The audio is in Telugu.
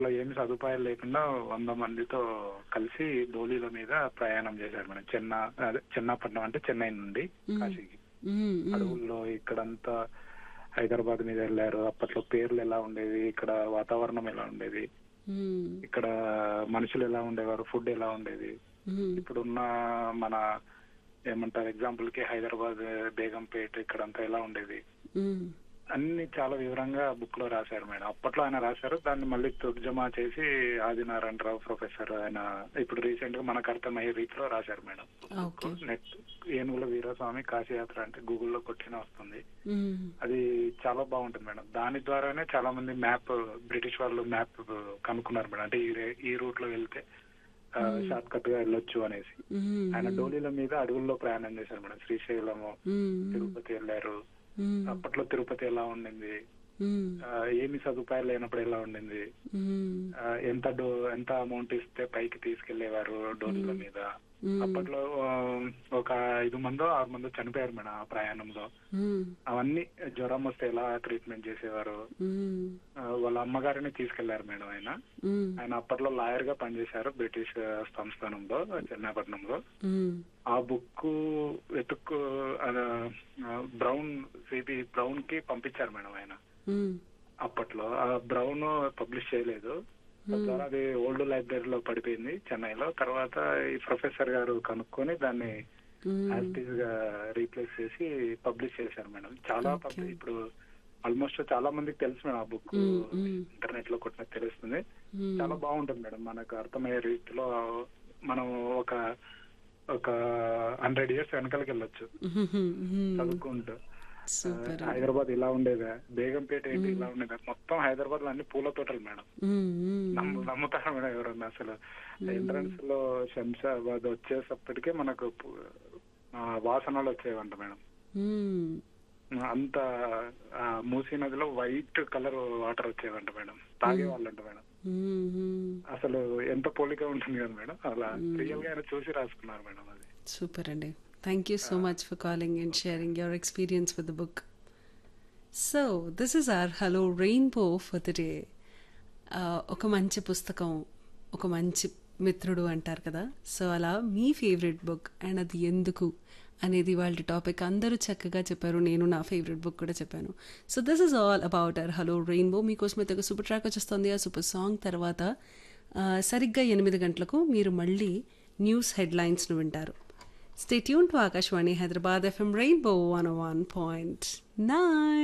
లో ఏమి సదుపాయాలు లేకుండా వంద మందితో కలిసి డోలీల మీద ప్రయాణం చేశారు మేడం చెన్న అదే చెన్నాపట్నం అంటే చెన్నై నుండి కాశీకి మ్మ్, మ్మ్. అడవుల్లో ఇక్కడంతా హైదరాబాద్ మీద వెళ్ళారు అప్పట్లో పేర్లు ఎలా ఉండేవి ఇక్కడ వాతావరణం ఎలా ఉండేది మ్మ్, ఇక్కడ మనుషులు ఎలా ఉండేవారు ఫుడ్ ఎలా ఉండేది మ్మ్. ఇప్పుడున్న మన ఏమంటారు ఎగ్జాంపుల్ కి హైదరాబాద్ బేగంపేట ఇక్కడంతా ఎలా ఉండేది మ్మ్. అన్ని చాలా వివరంగా బుక్ లో రాశారు మేడం అప్పట్లో ఆయన రాశారు దాన్ని మళ్ళీ తర్జమా చేసి ఆదినారాయణ రావు ప్రొఫెసర్ ఆయన ఇప్పుడు రీసెంట్ గా మనకు అర్థమయ్యే రీతిలో రాశారు మేడం ఓకే నెట్ ఏనుగుల వీరస్వామి కాశీయాత్ర అంటే గూగుల్లో కొట్టిన వస్తుంది మ్మ్. అది చాలా బాగుంటుంది మేడం దాని ద్వారానే చాలా మంది మ్యాప్ బ్రిటిష్ వాళ్ళు మ్యాప్ కనుక్కున్నారు మేడం అంటే ఈ రే- ఈ రూట్ లో వెళ్తే షార్ట్ కట్ గా వెళ్ళొచ్చు అనేసి మ్మ్. ఆయన డోలీల మీద అడవుల్లో ప్రయాణం చేశారు మేడం శ్రీశైలము మ్మ్. తిరుపతి వెళ్ళారు మ్మ్. అప్పట్లో తిరుపతి ఎలా ఉండింది మ్మ్. ఆ, ఏమి సదుపాయాలు లేనప్పుడు ఎలా ఉండింది మ్మ్. ఆ, ఎంత డో ఎంత అమౌంట్ ఇస్తే పైకి తీసుకెళ్లేవారు డోలీల మీద మ్మ్. అప్పట్లో ఆ, ఒక ఐదు మందో ఆరు మందో చనిపోయారు మేడం ఆ ప్రయాణంలో మ్మ్. అవన్నీ జ్వరం వస్తే ఎలా ట్రీట్మెంట్ చేసేవారు మ్మ్. ఆ, వాళ్ళ అమ్మగారిని తీసుకెళ్లారు మేడం ఆయన మ్మ్. ఆయన అప్పట్లో లాయర్ గా పనిచేశారు బ్రిటిష్ ఆ, సంస్థానంలో చెన్నైపట్నంలో మ్మ్. ఆ బుక్ వెతుక్కు బ్రౌన్ సిబి బ్రౌన్ కి పంపించారు మేడం ఆయన మ్మ్. అప్పట్లో ఆ బ్రౌన్ పబ్లిష్ చేయలేదు తద్వారా అది ఓల్డ్ లైబ్రరీలో పడిపోయింది చెన్నైలో తర్వాత ఈ ప్రొఫెసర్ గారు కనుక్కొని దాన్ని మ్మ్. యాక్టివ్ గా రీప్లేస్ చేసి పబ్లిష్ చేశారు మేడం చాలా Okay. పబ్లి- ఇప్పుడు ఆల్మోస్ట్ చాలా మందికి తెలుసు మేడం ఆ బుక్ మ్మ్. మ్మ్. ఇంటర్నెట్ లో కొట్టిన తెలుస్తుంది మ్మ్. చాలా బాగుంటుంది మేడం మనకు అర్థమయ్యే రీతిలో మనం ఒక ఒక హండ్రెడ్ ఇయర్స్ వెనకాలకి వెళ్ళొచ్చు మ్మ్. మ్మ్. చదువుకుంటూ సూపర్ ఆ, హైదరాబాద్ ఇలా ఉండేదా బేగంపేట ఏంటి ఇలా ఉండేదా మొత్తం హైదరాబాద్ లో అన్ని పూల తోటలు మేడం మ్మ్. మ్మ్. నమ్ము నమ్ముతారా మేడం ఎవరన్నా అసలు ఎంట్రన్స్ లో శంషాబాద్ వచ్చేసప్పటికే మనకు పు- ఆ, వాసనలు వచ్చేవంట మేడం మ్మ్. అంత ఆ, మూసీ నదిలో వైట్ కలర్ వాటర్ వచ్చేవంట మేడం తాగే వాళ్ళంట మేడం మ్మ్. మ్మ్. అసలు ఎంత పోలిక ఉంటుంది కదా మేడం అలా రియల్ గా ఆయన చూసి రాసుకున్నారు మేడం అది సూపర్ అండి thank you so much for calling and sharing your experience with the book so this is our Hello Rainbow for the day ఒక మంచి పుస్తకం ఒక మంచి మిత్రుడు అంటారు కదా సో అలా మీ ఫేవరెట్ బుక్ అండ్ అది ఎందుకు అనేది వాళ్ళ టాపిక్ అందరూ చక్కగా చెప్పారు నేను నా ఫేవరెట్ బుక్ కూడా చెప్పాను so this is all about our Hello Rainbow మీకోసం అయితే ఒక సూపర్ ట్రాక్ వచ్చేస్తుంది ఆ సూపర్ సాంగ్ తర్వాత ఆ, సరిగ్గా ఎనిమిది గంటలకు మీరు మళ్ళీ న్యూస్ హెడ్లైన్స్ను వింటారు stay tune to Akashvani Hyderabad FM Rainbow one one point nine